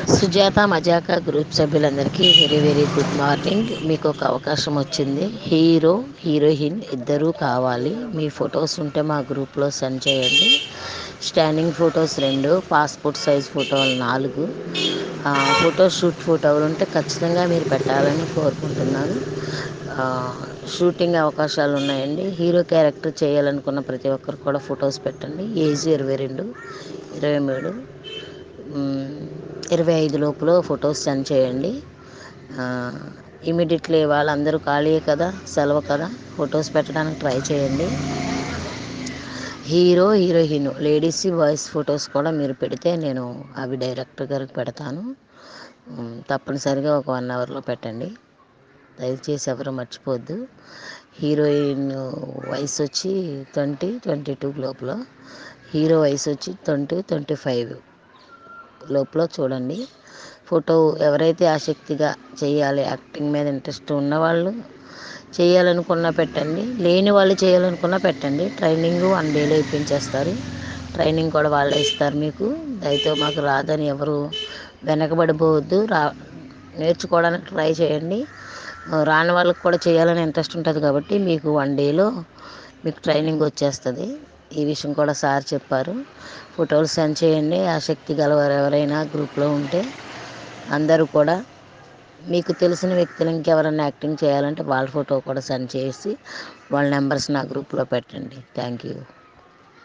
Sujatha Majaka group సభ్యులందరికీ very very good morning మీకు ఒక అవకాశం వచ్చింది హీరో హీరోయిన్ ఇద్దరూ కావాలి మీ ఫొటోస్ ఉంటే మా గ్రూప్లో సెండ్ చేయండి స్టాండింగ్ ఫొటోస్ రెండు పాస్పోర్ట్ సైజ్ ఫోటోలు నాలుగు ఫోటో షూట్ ఫోటోలు ఉంటే ఖచ్చితంగా మీరు పెట్టాలని కోరుకుంటున్నాను ఆ, షూటింగ్ అవకాశాలు ఉన్నాయండి హీరో క్యారెక్టర్ చేయాలనుకున్న ప్రతి ఒక్కరు కూడా ఫొటోస్ పెట్టండి ఏజ్ ఇరవై రెండు ఇరవై మూడు మ్, ఇరవై ఐదు లోపల ఫొటోస్ సెండ్ చేయండి ఇమీడియట్లీ వాళ్ళందరూ ఖాళీయే కదా సెలవు కదా ఫొటోస్ పెట్టడానికి ట్రై చేయండి hero heroine ladies boys photos కూడా మీరు పెడితే నేను అవి డైరెక్టర్ గారికి పెడతాను మ్, తప్పనిసరిగా ఒక వన్ అవర్లో పెట్టండి దయచేసి ఎవరు మర్చిపోవద్దు హీరోయిన్ వయసు వచ్చి ట్వంటీ ట్వంటీ టూ లోపల హీరో వయసు వచ్చి ట్వంటీ ట్వంటీ ఫైవ్ లోపల చూడండి ఫోటో ఎవరైతే ఆసక్తిగా చేయాలి యాక్టింగ్ మీద ఇంట్రెస్ట్ ఉన్నవాళ్ళు చేయాలనుకున్నా పెట్టండి లేని వాళ్ళు చేయాలనుకున్నా పెట్టండి ట్రైనింగ్ వన్ డేలో ఇప్పించేస్తారు ట్రైనింగ్ కూడా వాళ్ళే ఇస్తారు మీకు అయితే మాకు రాదని ఎవరు వెనకబడిపోవద్దు రా నేర్చుకోవడానికి ట్రై చేయండి ఆ, రాని వాళ్ళకి కూడా చేయాలని ఇంట్రెస్ట్ ఉంటుంది కాబట్టి మీకు వన్ డేలో మీకు ట్రైనింగ్ వచ్చేస్తుంది ఈ విషయం కూడా సార్ చెప్పారు ఫోటోలు సెండ్ చేయండి ఆసక్తి గలవారు ఎవరైనా గ్రూప్లో ఉంటే అందరూ కూడా మీకు తెలిసిన వ్యక్తులు ఇంకెవరైనా యాక్టింగ్ చేయాలంటే వాళ్ళ ఫోటో కూడా సెండ్ చేసి వాళ్ళ నెంబర్స్ నా గ్రూప్లో పెట్టండి థ్యాంక్ యూ